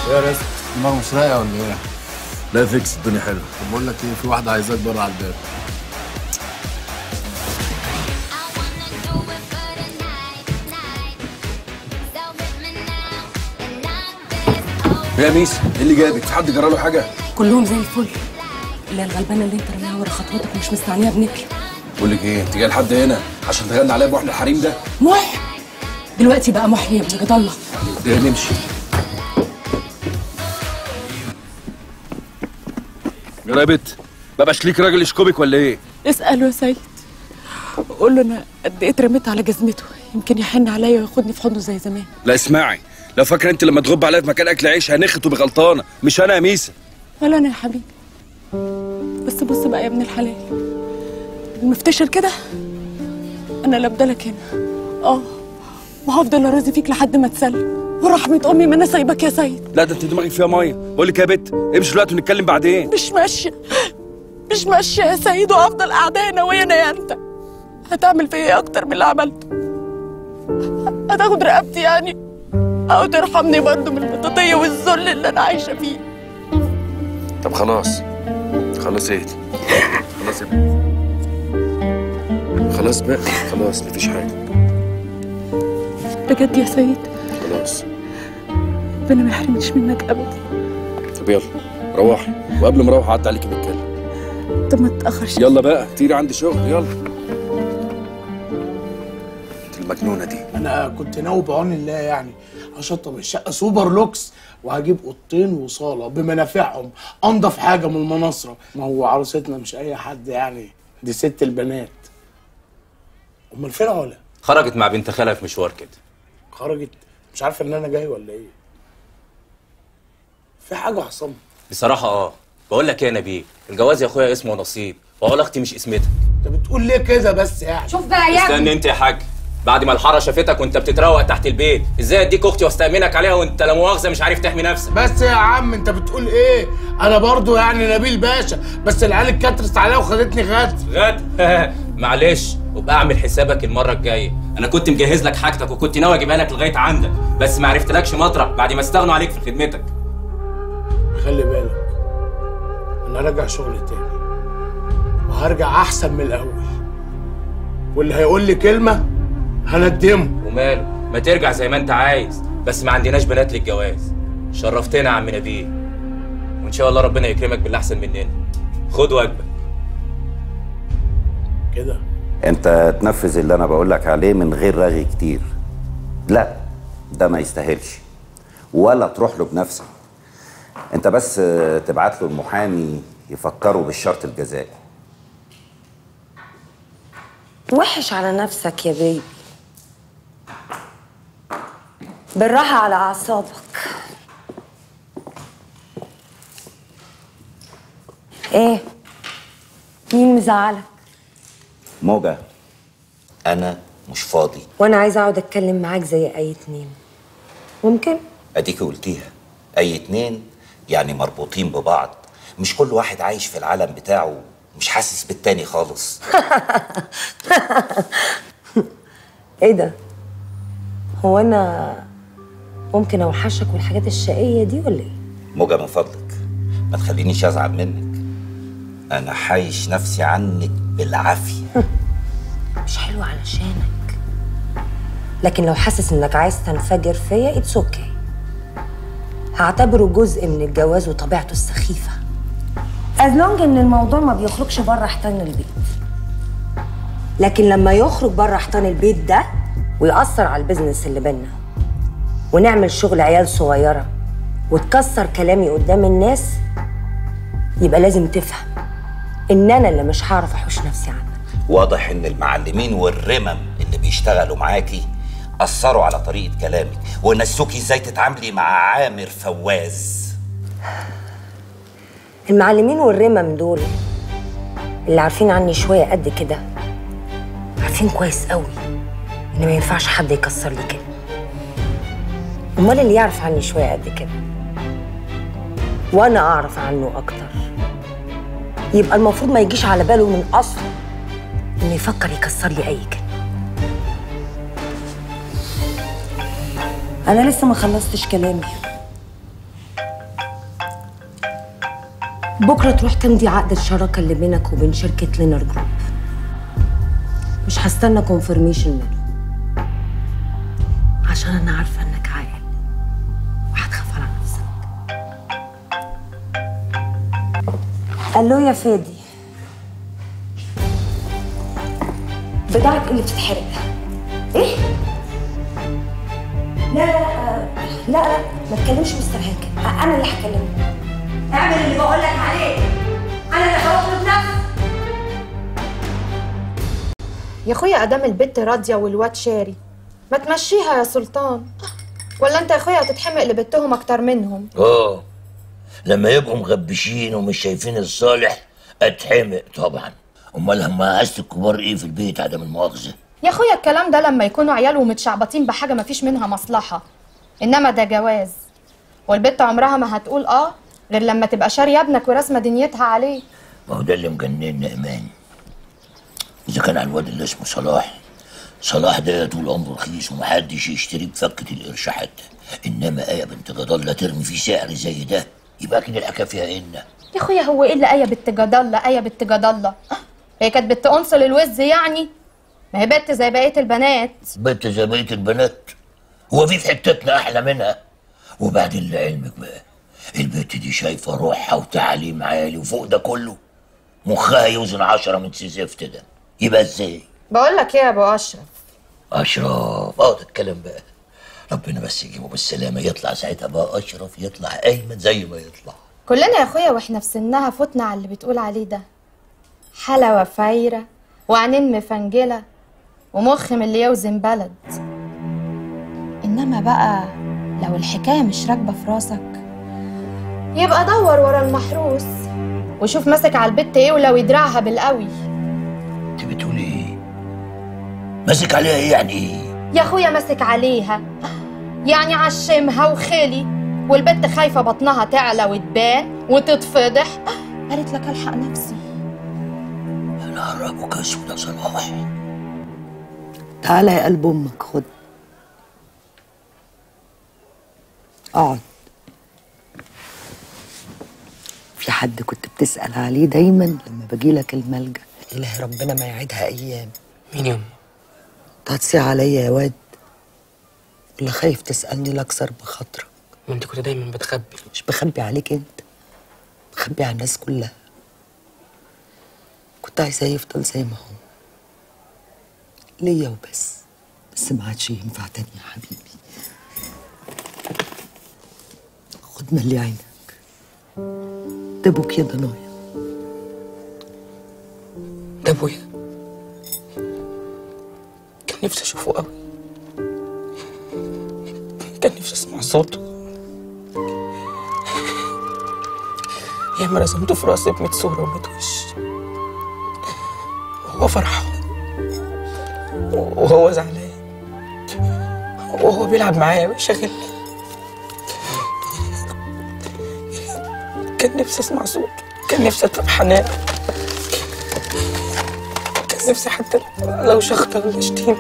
يا ريس دماغ مش رايقه ولا ايه؟ لا فيكس الدنيا حلوه طب بقول لك ايه في واحده عايزاك بره على الباب يا ميس ايه اللي جابك في حد جرى له حاجه كلهم زي الفل اللي الغلبانه اللي انت رميها ورا خطوتك ومش مستعنيها بنكله بقول لك ايه انت جاي لحد هنا عشان تغني عليا بوحنا الحريم ده محي دلوقتي بقى محي يا ابن جد الله ده نمشي يا بت ما بقاش ليك راجل يشكبك ولا ايه اساله يا سيد قول له انا قد ايه اترميت على جزمته يمكن يحن عليا وياخدني في حضنه زي زمان لا اسمعي لو فاكره انت لما تغب عليا في مكان اكل عيش هنخت وبغلطانه مش انا يا ميسه ولا انا يا حبيبي بس بص بقى يا ابن الحلال المفتشر كده انا لا بدلك هنا اه وهفضل اراضي فيك لحد ما تسلم ورحمة امي ما انا سايبك يا سيد لا ده انت دماغك فيها ميه بقول لك يا بت امشي دلوقتي ونتكلم بعدين مش ماشية مش ماشية يا سيد وهفضل قاعدة هنا وهنا يا انت هتعمل فيا ايه اكتر من اللي عملته هتاخد رقبتي يعني او ترحمني برضه من البطاطية والذل اللي انا عايشة فيه طب خلاص خلاص اهدي خلاص يا بت خلاص بقى خلاص مفيش حاجه بجد يا سيد خلاص ربنا ما يحرمنيش منك ابدا طب يلا روحي وقبل ما اروح اعدي عليكي نتكلم طب ما تتاخرش يلا بقى كتير عندي شغل يلا انت المجنونه دي انا كنت ناوي بعون الله يعني اشطب الشقه سوبر لوكس وهجيب اوضتين وصاله بمنافعهم انضف حاجه من المناصره ما هو عروستنا مش اي حد يعني دي ست البنات امال فين علا خرجت مع بنت خالها في مشوار كده خرجت مش عارفه ان انا جاي ولا ايه في حاجه حصلت بصراحه اه بقول لك ايه يا نبيل الجواز يا اخويا اسمه نصيب وعلا اختي مش اسمتك انت بتقول ليه كده بس يعني شوف بقى يا استنى انت يا حاج بعد ما الحاره شافتك وانت بتتروق تحت البيت ازاي اديك اختي واستامنك عليها وانت لا مؤاخذه مش عارف تحمي نفسك بس يا عم انت بتقول ايه انا برضو يعني نبيل باشا بس العيال اتكترت عليا وخدتني غد غد معلش وابقى اعمل حسابك المره الجايه انا كنت مجهز لك حاجتك وكنت ناوي اجيبها لك لغايه عندك بس ما عرفتلكش مطرح بعد ما استغنوا عليك في خدمتك خلي بالك انا راجع شغل تاني وهرجع احسن من الاول واللي هيقول لي كلمه هندمه وماله ما ترجع زي ما انت عايز بس ما عندناش بنات للجواز شرفتنا يا عم نبيل وان شاء الله ربنا يكرمك باللي احسن مننا خد واجبك كده انت تنفذ اللي انا بقول لك عليه من غير رغي كتير لا ده ما يستاهلش ولا تروح له بنفسك انت بس تبعت له المحامي يفكروا بالشرط الجزائي وحش على نفسك يا بيبي بالراحة على أعصابك إيه؟ مين مزعلك؟ موجة انا مش فاضي وأنا عايزة أقعد أتكلم معاك زي أي اتنين ممكن؟ اديكي قلتيها اي اتنين يعني مربوطين ببعض مش كل واحد عايش في العالم بتاعه مش حاسس بالتاني خالص إيه ده؟ هو أنا ممكن أوحشك والحاجات الشقية دي ولا إيه؟ موجة من فضلك ما تخلينيش ازعل منك انا حايش نفسي عنك بالعافيه مش حلو علشانك لكن لو حاسس انك عايز تنفجر فيا اتس اوكي هعتبره جزء من الجواز وطبيعته السخيفه از لونج ان الموضوع ما بيخرجش بره حيطان البيت لكن لما يخرج بره حيطان البيت ده ويأثر على البيزنس اللي بينا ونعمل شغل عيال صغيره وتكسر كلامي قدام الناس يبقى لازم تفهم ان انا اللي مش هعرف احوش نفسي عنك واضح ان المعلمين والرمم اللي بيشتغلوا معاكي اثروا على طريقه كلامك ونسوكي ازاي تتعاملي مع عامر فواز المعلمين والرمم دول اللي عارفين عني شويه قد كده عارفين كويس قوي ان ما ينفعش حد يكسر لي كده امال اللي يعرف عني شويه قد كده وانا اعرف عنه اكتر يبقى المفروض ما يجيش على باله من اصله انه يفكر يكسر لي اي كلمه انا لسه ما خلصتش كلامي بكره تروح تمضي عقد الشراكه اللي بينك وبين شركه لينر جروب مش هستنى كونفرميشن منه عشان انا عارفه انك عاقل وهتخاف على نفسك الو يا فادي بضاعة اللي بتتحرق ايه؟ لا لا لا لا لا ما تكلمش مستر هاكر انا اللي هكلمه اعمل اللي بقول لك عليه انا اللي هطلب نفسي يا اخويا ادام البت راضيه والواد شاري ما تمشيها يا سلطان ولا انت يا اخويا هتتحمق لبتهم اكتر منهم اه لما يبقوا مغبشين ومش شايفين الصالح اتحمق طبعا امال هم عايزة الكبار ايه في البيت عدم المؤاخذه يا اخويا الكلام ده لما يكونوا عيال ومتشعبطين بحاجه ما فيش منها مصلحه انما ده جواز والبت عمرها ما هتقول اه غير لما تبقى شاريه ابنك وراسمه دنيتها عليه ما هو ده اللي مجننا ايمان اذا كان على الواد اللي اسمه صلاح صلاح ده طول عمره رخيص ومحدش يشتريه بفكة القرش حتى انما ايه بنت جدالة ترمي فيه سعر زي ده يبقى كده الحكايه فيها ان يا اخويا هو ايه اللي ايه بنت جدالة ايه بنت جدالة هي كانت بنت انصل الوز يعني ما هي بنت زي بقيه البنات بنت زي بقيه البنات هو في في حتتنا احلى منها وبعدين لعلمك بقى البنت دي شايفه روحها وتعليم عالي وفوق ده كله مخها يوزن عشرة من سيزفت ده يبقى ازاي بقول لك ايه يا ابو اشرف اشرف اه ده الكلام بقى ربنا بس يجيبه بالسلامه يطلع ساعتها بقى اشرف يطلع ايمن زي ما يطلع كلنا يا اخويا واحنا في سنها فتنا على اللي بتقول عليه ده حلاوه فايره وعينين مفنجله ومخ من اللي يوزن بلد انما بقى لو الحكايه مش راكبه في راسك يبقى دور ورا المحروس وشوف ماسك على البت ايه ولو يدرعها بالقوي انت بتقولي ايه ماسك عليها ايه يعني ايه يا اخويا ماسك عليها يعني عشمها وخلي والبت خايفه بطنها تعلى وتبان وتتفضح قالت لك الحق نفسي انا ابوك اسود يا صلاح تعالى يا قلب امك خد اقعد في حد كنت بتسأل عليه دايما لما باجيلك الملجأ إله ربنا ما يعيدها أيام مين يا أم؟ انت هتصيع عليا يا واد ولا خايف تسألني لأكثر بخاطرك ما انت كنت دايما بتخبي مش بخبي عليك انت بخبي على الناس كلها كنت عايزاه يفضل زي ما هو ليا وبس بس ما عادش ينفع تاني يا حبيبي خد ملي عينك ده ابوك يا ضنايا ده ابويا كان نفسي اشوفه قوي كان نفسي اسمع صوته ياما رسمته في راسي بميت صورة وميت وش وهو فرحان وهو زعلان وهو بيلعب معايا ويشغلني كان نفسي اسمع صوته كان نفسي افهم حنانه كان نفسي حتى لو شخطة ولا شتيمة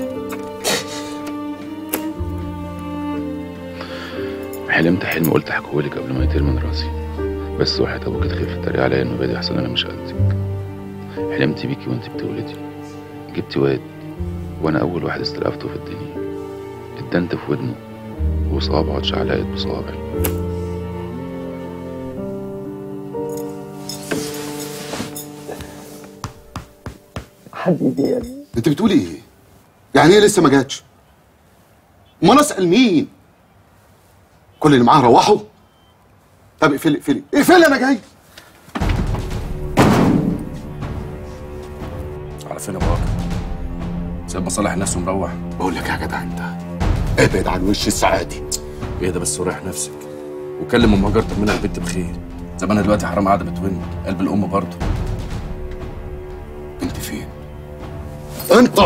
حلمت حلم قلت احكيهولك قبل ما يطير من راسي بس وحياة ابوك تخاف تتريق عليا انه بادي احسن انا مش قدك حلمت بيكي وانت بتولدي جبتي واد وانا اول واحد استلقفته في الدنيا اتدنت في ودنه وصوابعه اتشعلقت بصوابعي حبيبي يا ابني انت بتقولي ايه؟ يعني ايه لسه ما جاتش؟ امال اسال مين؟ كل اللي معاه روحوا؟ طب اقفلي اقفلي اقفلي انا جاي على فين يا بابا سايب مصالح الناس ومروح بقول لك يا جدع انت ابعد عن وش السعادي ايه ده بس وريح نفسك وكلم ام هاجر طمنها البنت بخير زمانها دلوقتي حرام قاعده بتون قلب الام برضه انت فين؟ انت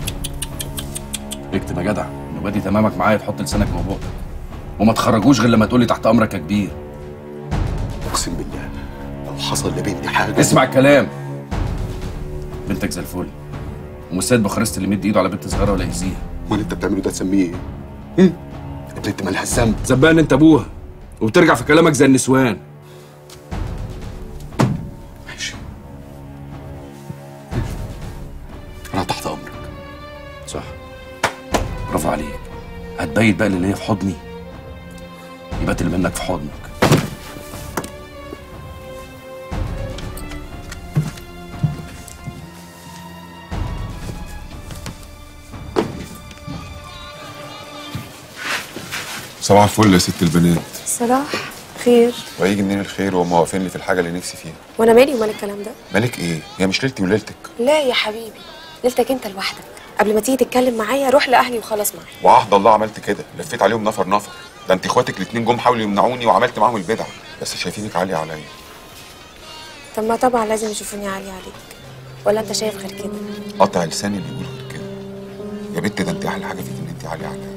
اكتب يا جدع انه بادي تمامك معايا تحط لسانك جوه بقك وما تخرجوش غير لما تقولي تحت امرك يا كبير اقسم بالله لو حصل لبنتي حاجه اسمع الكلام بنتك زي الفل ومش سيد بخارست اللي مد ايده على بنت صغيره ولا يأذيها امال انت بتعمله ده تسميه ايه؟ هم؟ البنت مالها الذنب زبان انت ابوها وبترجع في كلامك زي النسوان بيت بقى اللي ليا في حضني يبات اللي منك في حضنك صباح الفل يا ست البنات صلاح خير وهيجي منين الخير وهم واقفين لي في الحاجه اللي نفسي فيها وانا مالي ومال الكلام ده مالك ايه هي مش ليلتي وليلتك لا يا حبيبي ليلتك انت لوحدك قبل ما تيجي تتكلم معايا روح لاهلي وخلاص معايا وعهد الله عملت كده لفيت عليهم نفر نفر ده انت اخواتك الاتنين جم حاولوا يمنعوني وعملت معاهم البدع بس شايفينك عاليه عليا طب ما طبعا لازم يشوفوني عالية عليك ولا انت شايف غير كده قطع لساني اللي يقول غير كده يا بنت ده انت احلى حاجه فيك ان انت عاليه عليا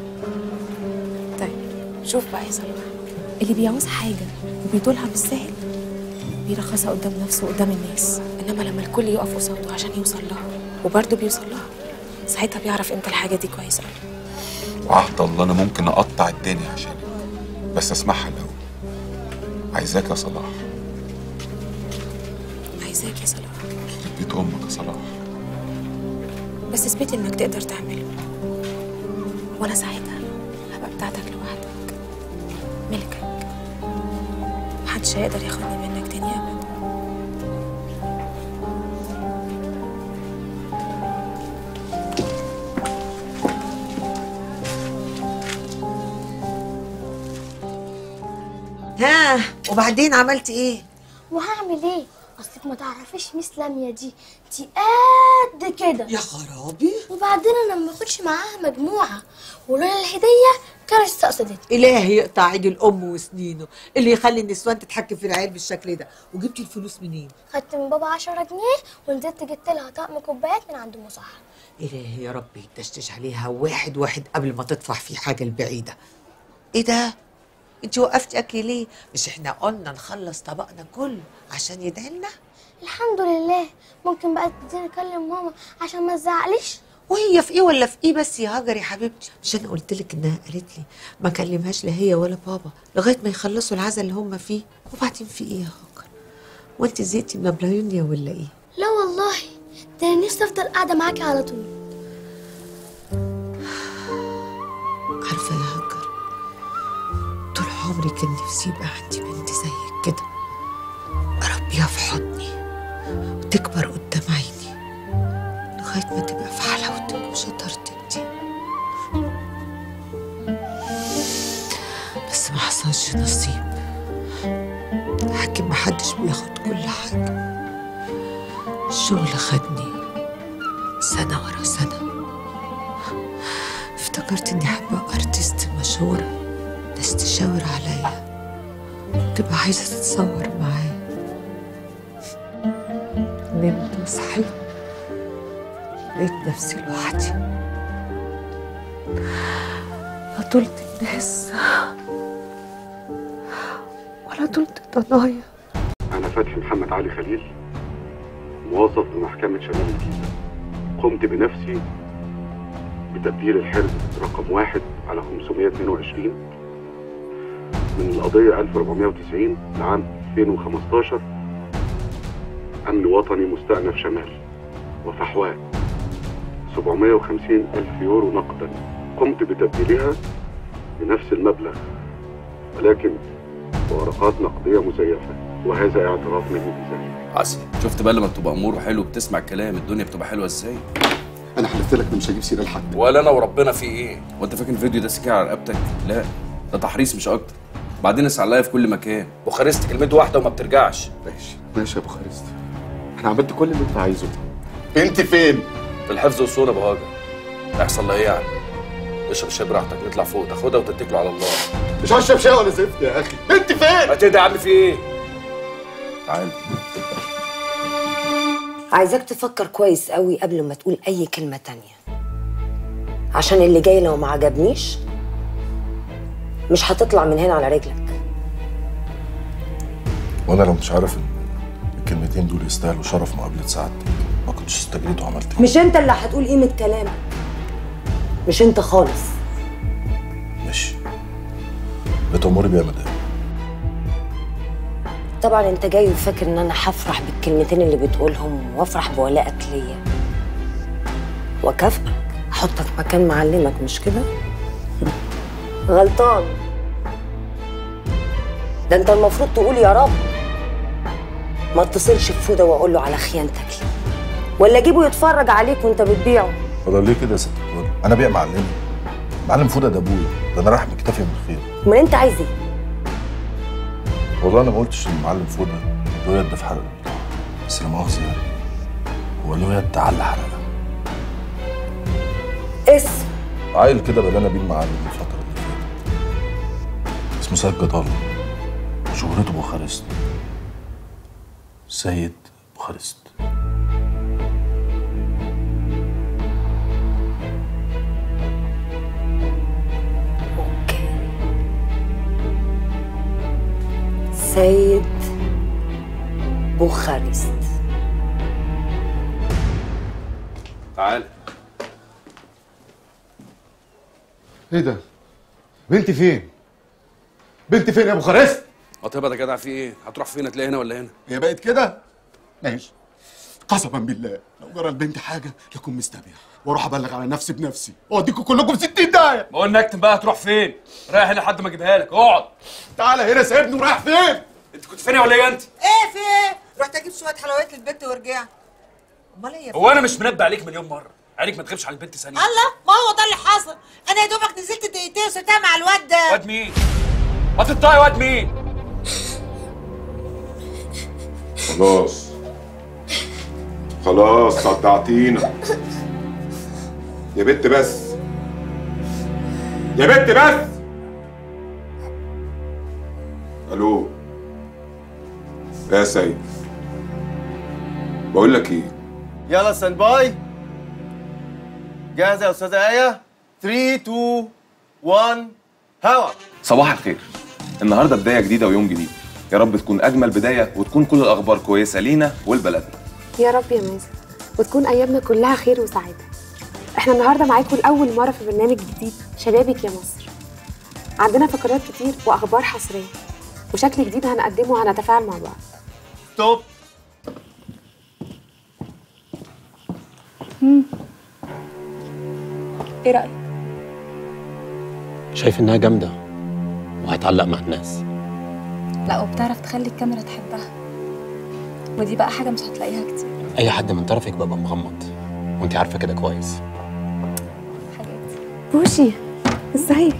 طيب شوف بقى يا صلاح اللي بيعوز حاجة وبيطولها بالسهل بيرخصها قدام نفسه وقدام الناس انما لما الكل يقف قصاده عشان يوصل لها وبرضه بيوصل لها ساعتها بيعرف امتى الحاجة دي كويسة وعهد الله انا ممكن اقطع الدنيا عشانك بس اسمعها الاول عايزاك يا صلاح عايزاك يا صلاح بيت امك يا صلاح بس اثبت انك تقدر تعمله وانا ساعتها هبقى بتاعتك لوحدك ملكك محدش هيقدر ياخدني منك تاني ابدا ها وبعدين عملت ايه وهعمل ايه اصلك ما تعرفيش ميس لاميا دي دي قد كده يا خرابي وبعدين انا ما باخدش معاها مجموعه ولولا الهديه كانت استقصدتني إلهي يقطع عيد الأم وسنينه اللي يخلي النسوان تتحكم في العيال بالشكل ده وجبتي الفلوس منين؟ خدت من بابا 10 جنيه ونزلت جبت لها طقم كوبايات من عند مصحف إلهي يا رب يتشتش عليها واحد واحد قبل ما تطفح في حاجة البعيدة إيه ده؟ أنت وقفتي أكلي ليه؟ مش إحنا قلنا نخلص طبقنا كله عشان يدعي لنا؟ الحمد لله ممكن بقى تديني اكلم ماما عشان ما تزعليش وهي في ايه ولا في ايه بس يا هاجر يا حبيبتي مش انا قلت لك انها قالت لي ما كلمهاش لا هي ولا بابا لغايه ما يخلصوا العزا اللي هم فيه وبعدين في ايه يا هاجر وانت زهقتي من بلايونيا ولا ايه لا والله ده انا نفسي افضل قاعده معاكي على طول عارفه يا هاجر طول عمري كان نفسي يبقى عندي بنت زيك كده اربيها في حضني وتكبر قدام عيني لغايه ما تبقى في حلاوتك وشطارتك دي بس ما حصلش نصيب حكي ما حدش بياخد كل حاجه الشغل خدني سنه ورا سنه افتكرت اني هبقى ارتست مشهوره ناس تشاور عليا تبقى عايزه تتصور معايا نمت وصحيت لقيت نفسي لوحدي لا طولت الناس ولا طولت ضنايا أنا فتحي محمد علي خليل موظف بمحكمة شمال الجيزة قمت بنفسي بتبديل الحرز رقم واحد على 522 من القضية 1490 لعام 2015 أمن وطني مستأنف شمال وفحواء 750 ألف يورو نقدا قمت بتبديلها بنفس المبلغ ولكن بورقات نقدية مزيفة وهذا اعتراف مني بذلك عسل شفت بقى لما بتبقى امور وحلو وبتسمع الكلام الدنيا بتبقى حلوه ازاي انا حلفت لك إني مش هجيب سيره لحد ولا انا وربنا في ايه وانت فاكر الفيديو ده سكين على رقبتك لا ده تحريص مش اكتر بعدين اسعى عليا في كل مكان بوخارست كلمته واحده وما بترجعش ماشي ماشي يا بوخارست انا عملت كل اللي انت عايزه انت فين في الحفظ والصونه ابو هاجر هيحصل لي ايه يعني اشرب الشاي براحتك نطلع فوق تاخدها وتتكلوا على الله مش هشرب شاي ولا زفت يا اخي انت فين هتهدى يا عم في ايه تعال عايزاك تفكر كويس قوي قبل ما تقول اي كلمة تانية عشان اللي جاي لو ما عجبنيش مش هتطلع من هنا على رجلك وانا لو مش عارف ان الكلمتين دول يستاهلوا شرف مقابله سعادتك ما كنتش استجريت وعملت كده مش انت اللي هتقول قيمة كلامك مش انت خالص ماشي بتأمري بيها يا مدام طبعا انت جاي وفاكر ان انا هفرح بالكلمتين اللي بتقولهم وافرح بولائك ليا واكافئك احطك مكان معلمك مش كده غلطان ده انت المفروض تقول يا رب ما اتصلش بفودة واقول له على خيانتك لي ولا اجيبه يتفرج عليك وانت بتبيعه والله ليه كده يا ست الكل انا بيع معلمي معلم فوده ده ابويا ده انا رايح مكتفي من الخير امال انت عايز ايه والله انا ما قلتش ان المعلم فوده له يد في حرق البتاع بس لا مؤاخذه يعني هو له يد على حرقها اسم عيل كده بلانا بيه المعلم الفتره اللي فاتت اسمه سيد جدال وشهرته بوخارست سيد بوخارست سيد بوخارست تعال ايه ده؟ بنتي فين؟ بنتي فين يا بوخارست؟ قطيبة يا جدع في ايه؟ هتروح فين هتلاقي هنا ولا هنا؟ هي بقت كده؟ ماشي قسما بالله لو جرى لبنتي حاجه لكم مستبيع واروح ابلغ على نفسي بنفسي واوديكم كلكم 60 داهيه ما قلنا اكتب بقى هتروح فين؟ رايح هنا لحد ما اجيبها لك اقعد تعالى هنا سايبني ورايح فين؟ انت كنت فين يا ولا انت؟ ايه في ايه؟ رحت اجيب شويه حلويات للبنت ورجعت امال ايه يا هو انا مش منبه عليك مليون مره عينك ما تغيبش عن البنت ثانيه الله ما هو ده اللي حصل انا يا دوبك نزلت دقيقتين وسبتها مع الواد ده واد مين؟ هتطلعي واد مين؟ خلاص خلاص صدعتينا يا بت بس يا بت بس الو يا سيد بقول لك ايه يلا ستاند باي جاهزه يا استاذه ايه 3 2 1 هوا صباح الخير النهارده بدايه جديده ويوم جديد يا رب تكون اجمل بدايه وتكون كل الاخبار كويسه لينا ولبلدنا يا رب يا مازن وتكون ايامنا كلها خير وسعاده احنا النهارده معاكم لاول مره في برنامج جديد شبابك يا مصر عندنا فقرات كتير واخبار حصريه وشكل جديد هنقدمه وهنتفاعل مع بعض ستوب ايه رايك شايف انها جامده وهتعلق مع الناس لا وبتعرف تخلي الكاميرا تحبها ودي بقى حاجه مش هتلاقيها كتير اي حد من طرفك ببقى مغمض وانت عارفه كده كويس بوشي ازيك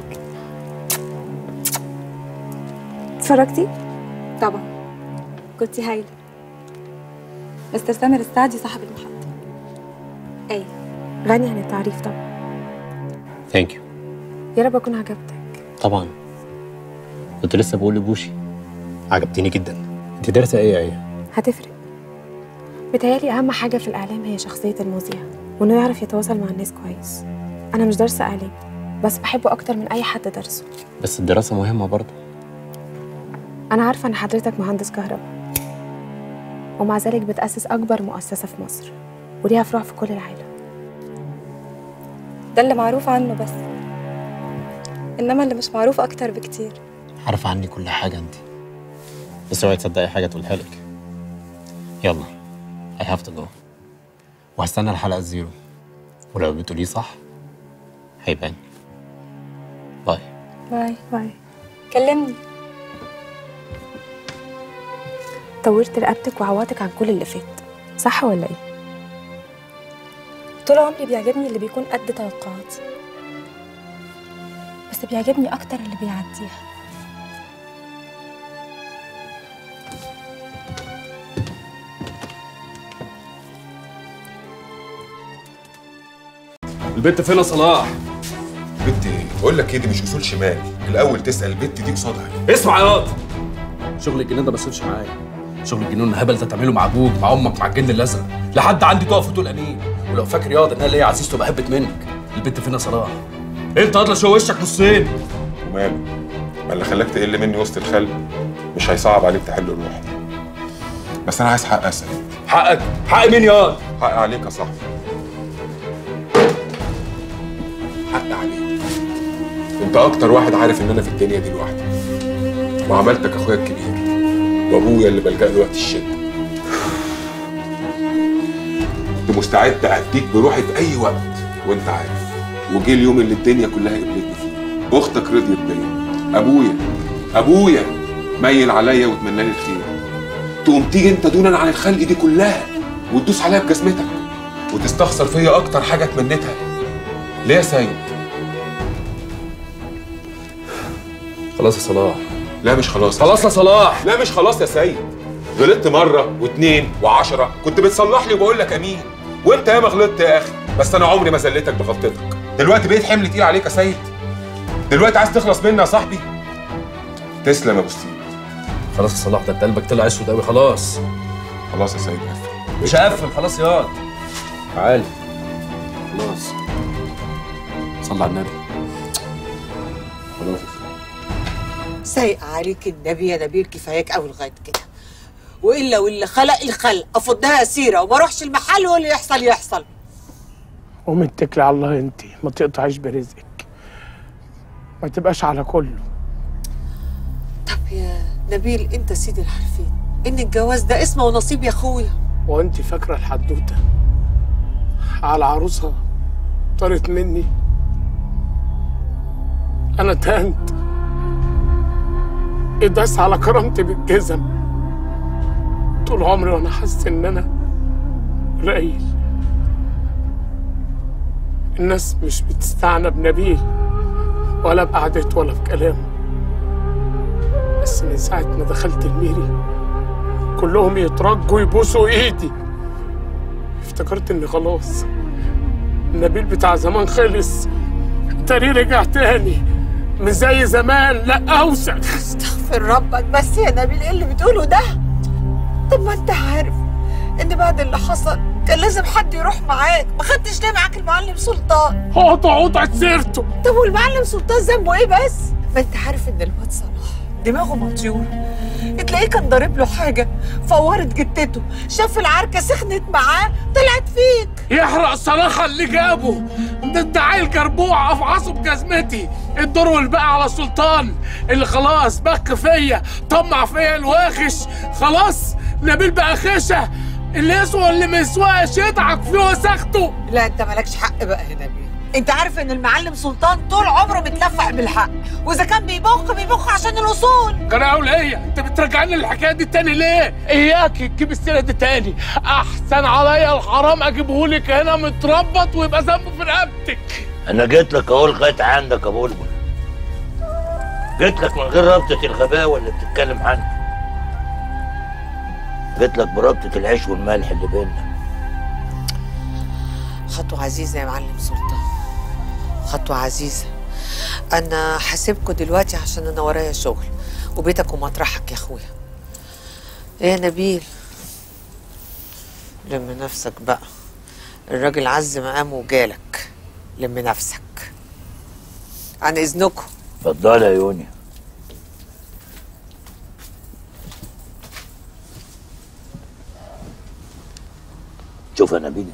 اتفرجتي طبعا كنتي هايله مستر سامر السعدي صاحب المحطه ايه غني عن التعريف طبعا ثانك يو يا رب اكون عجبتك طبعا كنت لسه بقول لبوشي عجبتيني جدا انت دارسه ايه يا ايه هتفرق بتهيالي اهم حاجه في الاعلام هي شخصيه المذيع وانه يعرف يتواصل مع الناس كويس انا مش دارسه اعلام بس بحبه اكتر من اي حد درسه بس الدراسه مهمه برضه انا عارفه ان حضرتك مهندس كهرباء ومع ذلك بتاسس اكبر مؤسسه في مصر وليها فروع في كل العالم ده اللي معروف عنه بس انما اللي مش معروف اكتر بكتير عارفه عني كل حاجه انت بس اوعي تصدقي حاجه تقولها لك يلا I have to go وهستنى الحلقه الزيرو ولو بتقوليه صح هيبان باي باي باي كلمني طورت رقبتك وعواتك عن كل اللي فات صح ولا ايه طول عمري بيعجبني اللي بيكون قد توقعاتي بس بيعجبني اكتر اللي بيعديها البنت فين يا صلاح؟ بنت ايه بقول لك ايه دي مش اصول شمال الاول تسال البنت دي قصادها اسمع يا واد شغل الجنان ده ما يصيرش معايا شغل الجنون الهبل ده تعمله مع ابوك مع امك مع الجن الازرق لحد عندي تقف وتقول امين ولو فاكر ياض انها ليا عزيزته بهبت منك البنت فين يا صلاح؟ انت اضرب شو وشك نصين وماله ما اللي خلاك تقل مني وسط الخلق مش هيصعب عليك تحل الروح بس انا عايز حق اسال حقك حق مين ياض؟ حق عليك يا صاحبي حق عليك انت اكتر واحد عارف ان انا في الدنيا دي لوحدي وعملتك اخويا الكبير وابويا اللي بلجأ له وقت الشده كنت مستعد اديك بروحي في اي وقت وانت عارف وجه اليوم اللي الدنيا كلها قبلتني فيه اختك رضيت بيا ابويا ابويا ميل عليا وتمنى لي الخير تقوم تيجي انت دونا عن الخلق دي كلها وتدوس عليا بجزمتك وتستخسر فيا اكتر حاجه تمنيتها ليه يا سيد خلاص يا صلاح لا مش خلاص خلاص يا صلاح لا مش خلاص يا سيد غلطت مره واثنين وعشرة كنت بتصلح لي وبقول لك امين وانت ياما غلطت يا اخي بس انا عمري ما زلتك بغلطتك دلوقتي بقيت حمل تقيل عليك يا سيد دلوقتي عايز تخلص مني يا صاحبي تسلم يا ابو ستيف خلاص يا صلاح ده انت قلبك طلع اسود قوي خلاص خلاص يا سيد قفل مش هقفل خلاص ياض تعالى خلاص صلى على النبي خلاص سايق عليك النبي يا نبيل كفاياك قوي لغايه كده والا واللي خلق الخلق افضها سيره وما اروحش المحل واللي يحصل يحصل قوم اتكلي على الله انت ما تقطعيش برزقك ما تبقاش على كله طب يا نبيل انت سيد الحرفين ان الجواز ده اسمه ونصيب يا اخويا وانت فاكره الحدوته على عروسها طارت مني انا تهنت اداس على كرامتي بالجزم طول عمري وانا حاسس ان انا قليل الناس مش بتستعنى بنبيل ولا بقعدته ولا بكلامه بس من ساعة ما دخلت الميري كلهم يترجوا يبوسوا ايدي افتكرت اني خلاص النبيل بتاع زمان خلص تاني رجع تاني مش زي زمان لا اوسخ استغفر ربك بس يا نبيل ايه اللي بتقوله ده طب ما انت عارف ان بعد اللي حصل كان لازم حد يروح معاك ما خدتش ليه معاك المعلم سلطان قطع قطع سيرته طب والمعلم سلطان ذنبه ايه بس ما انت عارف ان الواد صلاح دماغه مطيور تلاقيه كان ضارب له حاجه فورت جتته شاف العركه سخنت معاه طلعت فيك يحرق صلاحة اللي جابه ده انت عيل جربوع افعصه بجزمتي الدور والباقي على سلطان اللي خلاص بك فيا طمع فيا الواخش خلاص نبيل بقى خشة اللي يسوى اللي ما يسواش يضحك فيه وسخته لا انت مالكش حق بقى يا نبيل انت عارف ان المعلم سلطان طول عمره متلفع بالحق واذا كان بيبخ بيبخ عشان الاصول كان اقول ايه انت بترجعني الحكايه دي تاني ليه اياك تجيب السيره دي تاني احسن عليا الحرام اجيبهولك هنا متربط ويبقى ذنبه في رقبتك انا جيت لك اهو لغايه عندك يا بلبل جيت لك من غير رابطه الغباوه اللي بتتكلم عنها جيت لك برابطه العيش والملح اللي بيننا خطوة عزيزة يا معلم سلطان خطوة عزيزة أنا حاسبكوا دلوقتي عشان أنا ورايا شغل وبيتك ومطرحك يا أخويا إيه يا نبيل لم نفسك بقى الراجل عز مقامه وجالك لم نفسك عن إذنكم اتفضلي يا يونيا شوف يا نبيل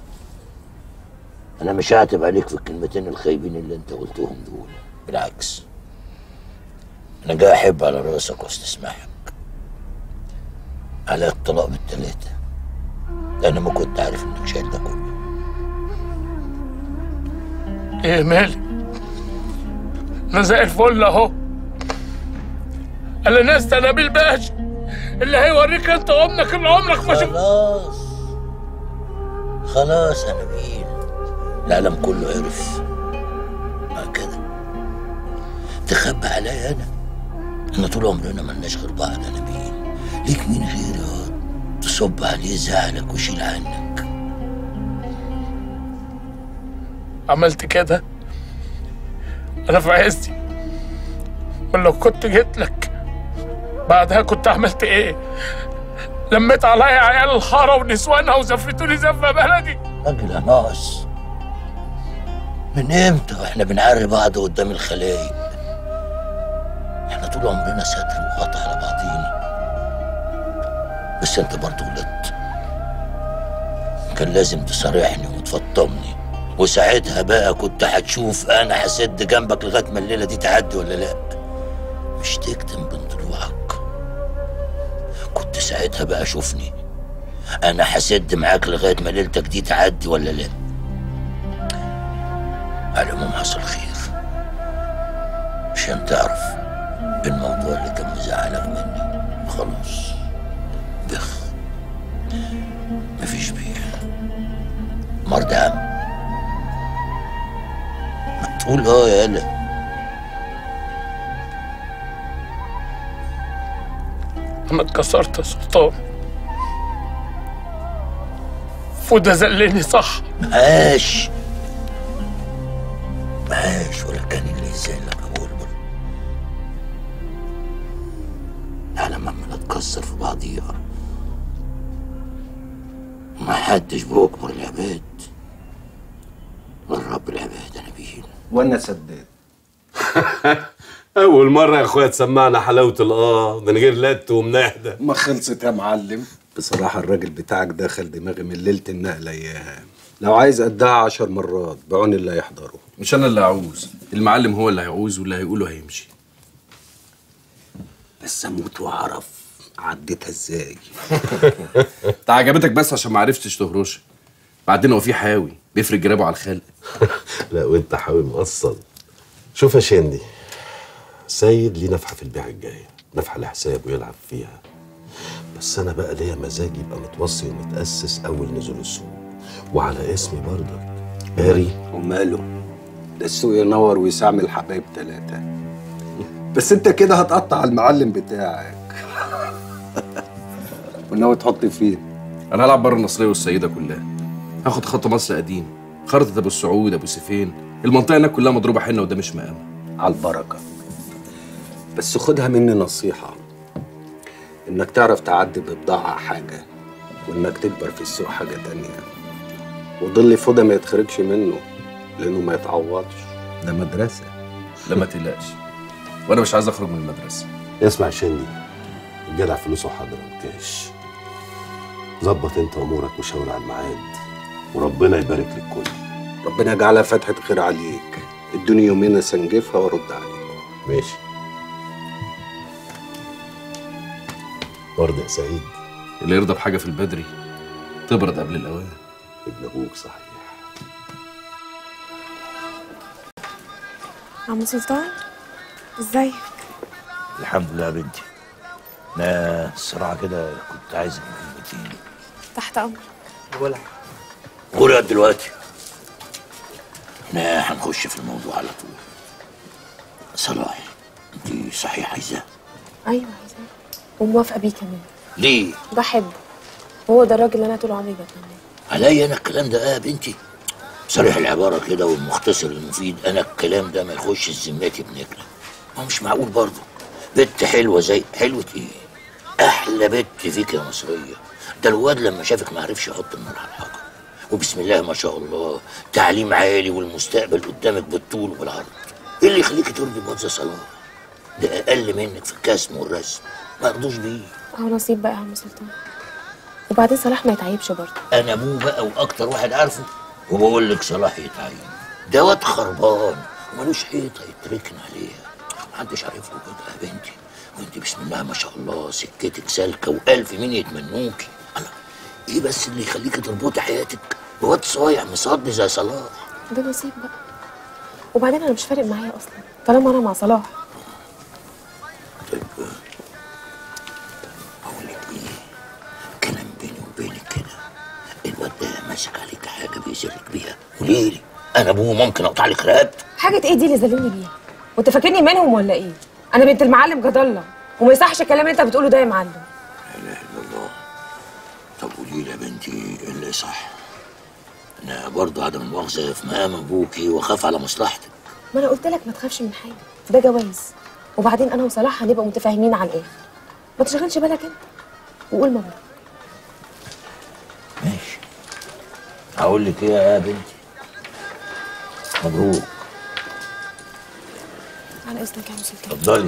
انا مش هعتب عليك في الكلمتين الخايبين اللي انت قلتهم دول بالعكس انا جاي احب على راسك واستسمحك على الطلاق بالتلاتة لان ما كنت عارف انك شايل ده كله ايه مالي انا زي الفل اهو انا ناس نبيل باشا اللي هيوريك انت وامك اللي عمرك ما شفت خلاص خلاص يا نبيل العالم كله عرف ما كده تخبى عليا انا احنا طول عمرنا ملناش غير بعض يا نبيل ليك مين غيري يقعد تصب عليه زعلك ويشيل عنك عملت كده انا في عزي ولو كنت جيت لك بعدها كنت عملت ايه لميت عليا عيال الحاره ونسوانها وزفتوني زفه بلدي راجل ناقص من امتى واحنا بنعري بعض قدام الخلايق احنا طول عمرنا ستر وغطا على بعضينا بس انت برضه غلطت كان لازم تصارحني وتفطمني وساعتها بقى كنت هتشوف انا هسد جنبك لغايه ما الليله دي تعدي ولا لا مش تكتم بين ضلوعك كنت ساعتها بقى شوفني انا هسد معاك لغايه ما ليلتك دي تعدي ولا لا على العموم حصل خير عشان تعرف الموضوع اللي كان مزعلك مني خلاص بخ مفيش بيع مرضى عم ما تقول اه يا هلا انا اتكسرت يا سلطان فوده زلني صح معاش معاش ولا كان اللي يزعلك اقول برضه احنا لما بنتكسر في بعضيها ما حدش بيكبر العباد غير رب العباد انا بيه وانا سداد اول مره يا اخويا تسمعنا حلاوه الاه من غير لت ومنهده ما خلصت يا معلم بصراحة الراجل بتاعك دخل دماغي من ليلة النقلة اياها لو عايز قدها عشر مرات بعون اللي يحضره مش انا اللي هعوز المعلم هو اللي هيعوز واللي هيقوله هيمشي بس اموت واعرف عديتها ازاي انت عجبتك بس عشان ما عرفتش تهرش بعدين هو في حاوي بيفرق جرابه على الخلق لا وانت حاوي مقصد شوف يا شندي سيد ليه نفحه في البيعه الجايه نفحه لحسابه يلعب فيها بس انا بقى ليا مزاج يبقى متوصي ومتاسس اول نزول السوق وعلى اسمي برضك قاري وماله ده السوق ينور ويستعمل حبايب ثلاثة بس انت كده هتقطع المعلم بتاعك وناوي تحط فين انا هلعب بره النصريه والسيده كلها هاخد خط مصر قديم خرطة ابو السعود ابو سيفين المنطقه هناك كلها مضروبه حنه وده مش مقام على البركة بس خدها مني نصيحة انك تعرف تعدي ببضاعة حاجة وانك تكبر في السوق حاجة تانية وضل فضة ما يتخرجش منه لانه ما يتعوضش ده مدرسة لا ما تقلقش وانا مش عايز اخرج من المدرسه اسمع يا شندي الجدع فلوسه حاضره مكاش ظبط انت امورك وشاور على الميعاد وربنا يبارك للكل ربنا يجعلها فتحة خير عليك ادوني يومين اسنجفها وارد عليك ماشي برضه يا سعيد اللي يرضى بحاجه في البدري تبرد قبل الاوان ابن ابوك صحيح عم سلطان ازيك الحمد لله يا بنتي انا الصراحه كده كنت عايزك كلمتين تحت امرك ولا قول دلوقتي احنا هنخش في الموضوع على طول صلاح انت صحيح عايزاه ايوه عايزاه وموافقه بيه كمان ليه بحبه هو ده الراجل اللي انا طول عمري بتمناه عليا انا الكلام ده اه يا بنتي صريح العباره كده والمختصر المفيد انا الكلام ده ما يخش ذمتي بنكله ما هو مش معقول برضه بنت حلوه زي حلوه ايه احلى بنت فيك يا مصريه ده الواد لما شافك ما عرفش يحط النار على الحجر وبسم الله ما شاء الله تعليم عالي والمستقبل قدامك بالطول وبالعرض ايه اللي يخليك ترضي بواد زي صلاح ده اقل منك في الكسم والرسم ما يرضوش بيه هو نصيب بقى يا عم سلطان وبعدين صلاح ما يتعيبش برضه انا ابوه بقى واكتر واحد عارفه وبقول لك صلاح يتعين ده واد خربان ومالوش حيطه يتركن عليها محدش عارف له كده يا بنتي وانت بسم الله ما شاء الله سكتك سالكه والف مين يتمنوكي الله ايه بس اللي يخليكي تربطي حياتك بواد صايع مصدي زي صلاح ده نصيب بقى وبعدين انا مش فارق معايا اصلا طالما انا مع صلاح طيب اقول لك ايه كلام بيني وبينك كده الواد ده ماسك عليك حاجه بيزرك بيها قولي لي انا ابوه ممكن اقطع لك رقبتي حاجه ايه دي اللي زلمني بيها وانت فاكرني منهم ولا ايه انا بنت المعلم جد الله وما يصحش الكلام اللي انت بتقوله ده يا معلم لا اله الا الله طب قولي لي يا بنتي إيه اللي صح انا برضه عدم المؤاخذه في مقام ابوكي واخاف على مصلحتك ما انا قلت لك ما تخافش من حاجه ده جواز وبعدين انا وصلاح هنبقى متفاهمين على الاخر ما تشغلش بالك انت وقول مبروك هقول لك ايه يا بنتي مبروك على اذنك يا عم سلطان اتفضلي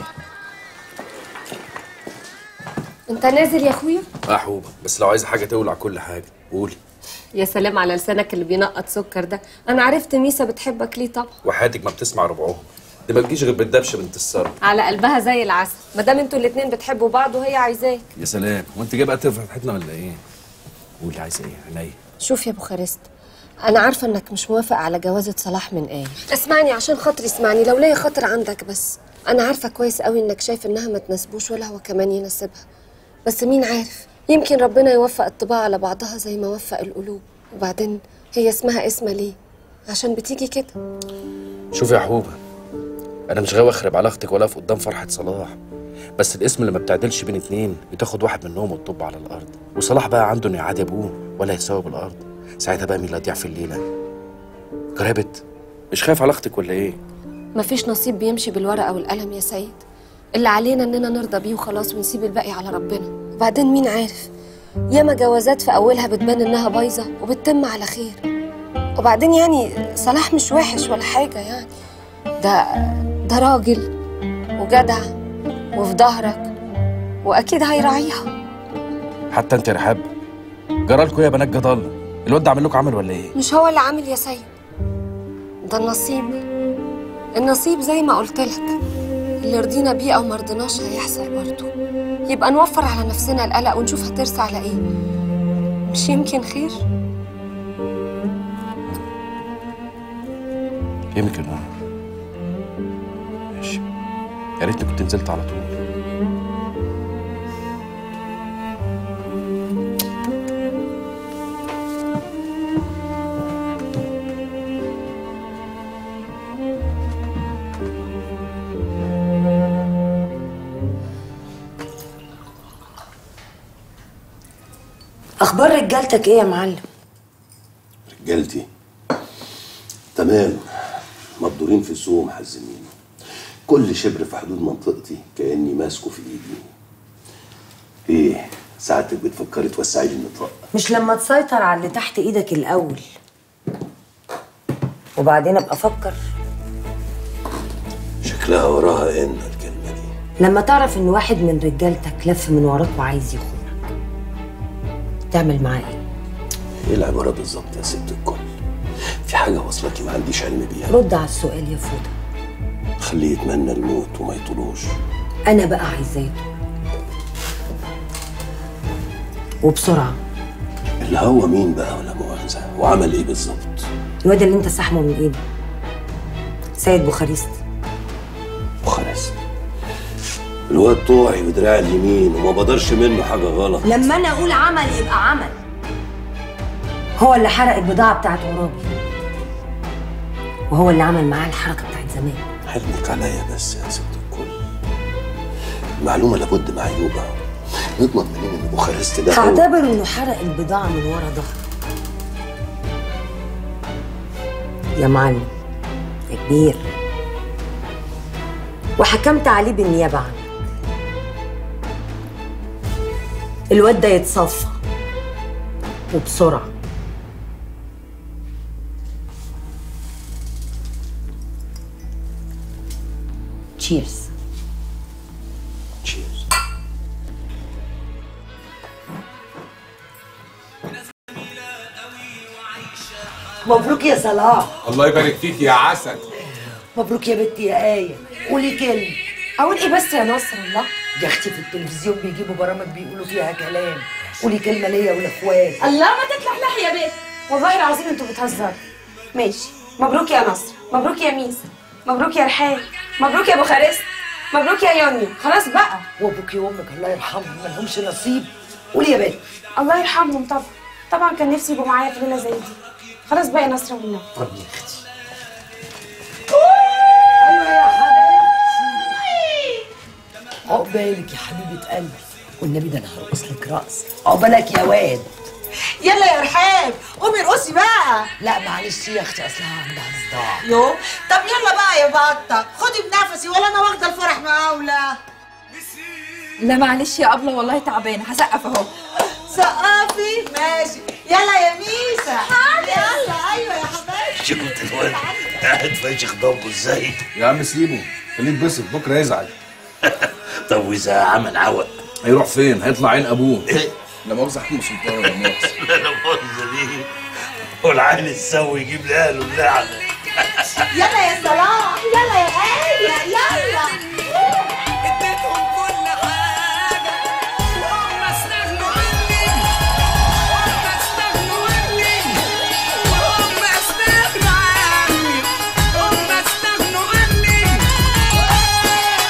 انت نازل يا اخويا اه حبوبه بس لو عايزه حاجه تولع كل حاجه قولي يا سلام على لسانك اللي بينقط سكر ده انا عرفت ميسا بتحبك ليه طبعا وحياتك ما بتسمع ربعهم دي ما تجيش غير بالدبشه بنت السر على قلبها زي العسل ما دام انتوا الاتنين بتحبوا بعض وهي عايزاك يا سلام وانت جاي بقى ترفع فتحتنا ولا ايه قولي عايزه ايه عينيا شوف يا بوخارست انا عارفه انك مش موافق على جوازة صلاح من ايه اسمعني عشان خاطري اسمعني لو ليا خاطر عندك بس انا عارفه كويس قوي انك شايف انها ما تناسبوش ولا هو كمان يناسبها بس مين عارف يمكن ربنا يوفق الطباع على بعضها زي ما وفق القلوب وبعدين هي اسمها اسمه ليه عشان بتيجي كده شوف يا حبوبه انا مش غاوي اخرب علاقتك ولا في قدام فرحه صلاح بس الاسم اللي ما بتعدلش بين اتنين بتاخد واحد منهم وتطب على الارض وصلاح بقى عنده انه يعادي ابوه ولا يساوي بالارض ساعتها بقى مين اللي هيضيع في الليله جربت مش خايف علاقتك ولا ايه مفيش نصيب بيمشي بالورقه والقلم يا سيد اللي علينا اننا نرضى بيه وخلاص ونسيب الباقي على ربنا وبعدين مين عارف ياما جوازات في اولها بتبان انها بايظه وبتتم على خير وبعدين يعني صلاح مش وحش ولا حاجه يعني ده ده راجل وجدع وفي ظهرك واكيد هيراعيها حتى انت يا رحاب جرالكوا يا بنات جدالنا الواد ده عامل لكم عمل ولا ايه مش هو اللي عامل يا سيد ده النصيب النصيب زي ما قلت لك اللي رضينا بيه او ما رضيناش هيحصل برضه يبقى نوفر على نفسنا القلق ونشوف هترسى على ايه مش يمكن خير يمكن اه ماشي يا ريتني كنت نزلت على طول اخبار رجالتك ايه يا معلم رجالتي تمام مبدورين في السوق ومحزمين كل شبر في حدود منطقتي كاني ماسكه في ايدي ايه ساعتك بتفكري توسعي لي النطاق مش لما تسيطر على اللي تحت ايدك الاول وبعدين ابقى افكر شكلها وراها ان الكلمه دي لما تعرف ان واحد من رجالتك لف من وراك وعايز يخونك تعمل معاه ايه ايه العباره بالظبط يا ست الكل في حاجه واصلكي ما عنديش علم بيها رد على السؤال يا فوده خليه يتمنى الموت وما يطولوش انا بقى عايزاه يطول. وبسرعه اللي هو مين بقى ولا مؤاخذه وعمل ايه بالظبط الواد اللي انت سحمه من ايده سيد بوخارست بوخارست الواد طوعي بدراع اليمين وما بقدرش منه حاجه غلط لما انا اقول عمل يبقى عمل هو اللي حرق البضاعه بتاعت عرابي وهو اللي عمل معاه الحركه بتاعت زمان حلمك عليا بس يا ست الكل المعلومه لابد معيوبه نضمن منين ان بوخارست ده هو هعتبر انه حرق البضاعه من ورا ظهرك يا معلم يا كبير وحكمت عليه بالنيابه عنك الواد ده يتصفى وبسرعه تشيرز مبروك يا صلاح الله يبارك فيك يا عسل مبروك يا بنتي يا آية قولي كلمة اقول ايه بس يا نصر الله يا اختي في التلفزيون بيجيبوا برامج بيقولوا فيها كلام قولي كلمة ليا ولاخواتي الله ما تتلحلح يا بنت والله العظيم انتوا بتهزروا ماشي مبروك يا نصر مبروك يا ميسا مبروك يا رحاب مبروك يا بوخارست مبروك يا يونيو خلاص بقى وابوكي وامك الله يرحمهم ما لهمش نصيب قولي يا بنت الله يرحمهم طبعا طبعا كان نفسي يبقوا معايا في ليله زي دي خلاص بقى يا نصر والله طب يا اختي عقبالك يا حبيبة قلبي والنبي ده انا هرقص لك رقص عقبالك يا واد يلا يا رحاب قومي ارقصي بقى لا معلش يا اختي اصلها عندها صداع يو طب يلا بقى يا بطه خدي بنفسي ولا انا واخده الفرح مقاوله لا معلش يا أبلة والله تعبانة هسقف أهو سقفي ماشي يلا يا ميسا يلا ايوه يا حبايبي شفت الواد قاعد فاشخ ضمه ازاي يا عم سيبه خليه يتبسط بكره يزعل طب واذا عمل عوق هيروح فين هيطلع عين ابوه لا مؤاخذه يا عم سلطان لا مؤاخذه لا مؤاخذه ليه والعين السوي يجيب لاهله اللعنه يلا يا صلاح يلا يا آية يلا اديتهم كل حاجة وهم استغنوا عني وهم استغنوا عني وهم استغنوا عني هم استغنوا عني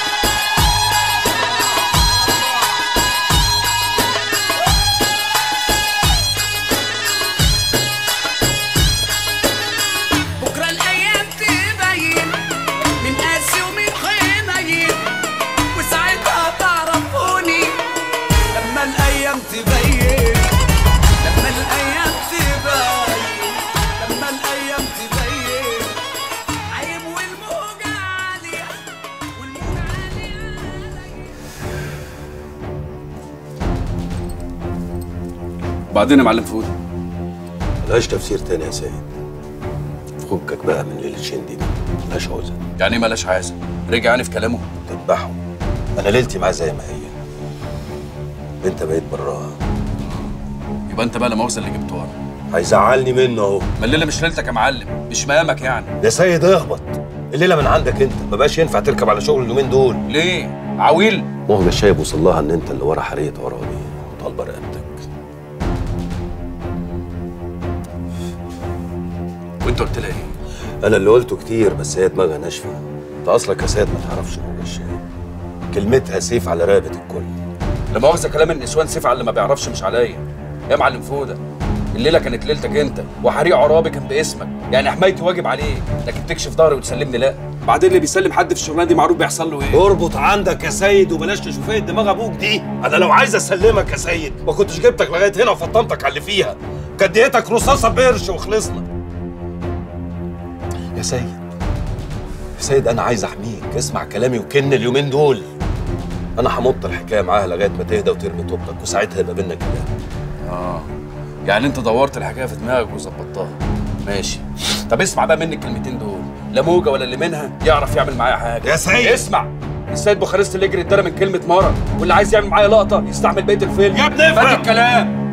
وبعدين يا معلم فؤاد ملهاش تفسير تاني يا سيد فكك بقى من ليلة شندي دي ملهاش عوزة يعني ايه ملاش عازة رجع يعني في كلامه تذبحه انا ليلتي معاه زي ما هي انت بقيت براها يبقى انت بقى لا مؤاخذه اللي جبته ورا هيزعلني منه اهو ما الليله مش ليلتك يا معلم مش مقامك يعني يا سيد اهبط الليله من عندك انت ما بقاش ينفع تركب على شغل اليومين دول ليه عويل مهما الشايب وصل لها ان انت اللي ورا حريه ورا دي وطالبه رقبتك وانت قلت لها ايه انا اللي قلته كتير بس هي دماغها ناشفه انت اصلك يا سيد ما تعرفش موضوع الشاي كلمتها سيف على رقبه الكل لا مؤاخذه كلام النسوان سيف على اللي ما بيعرفش مش عليا يا معلم فوده الليله كانت ليلتك انت وحريق عرابي كان باسمك يعني حمايتي واجب عليك لكن تكشف ظهري وتسلمني لا بعدين اللي بيسلم حد في الشغلانه دي معروف بيحصل له ايه اربط عندك يا سيد وبلاش تشوفيه دماغ ابوك دي انا لو عايز اسلمك يا سيد ما كنتش جبتك لغايه هنا وفطنتك على اللي فيها كديتك رصاصه بقرش وخلصنا يا سيد يا سيد انا عايز احميك اسمع كلامي وكن اليومين دول انا همط الحكايه معاها لغايه ما تهدى وترمي طوبتك وساعتها يبقى بينا كلام اه يعني انت دورت الحكايه في دماغك وظبطتها ماشي طب اسمع بقى مني الكلمتين دول لا موجه ولا اللي منها يعرف يعمل معايا حاجه يا سيد. اسمع السيد بوخارست اللي يجري اتدرى من كلمه مره واللي عايز يعمل معايا لقطه يستحمل بقيه الفيلم يا ابني افهم. فات الكلام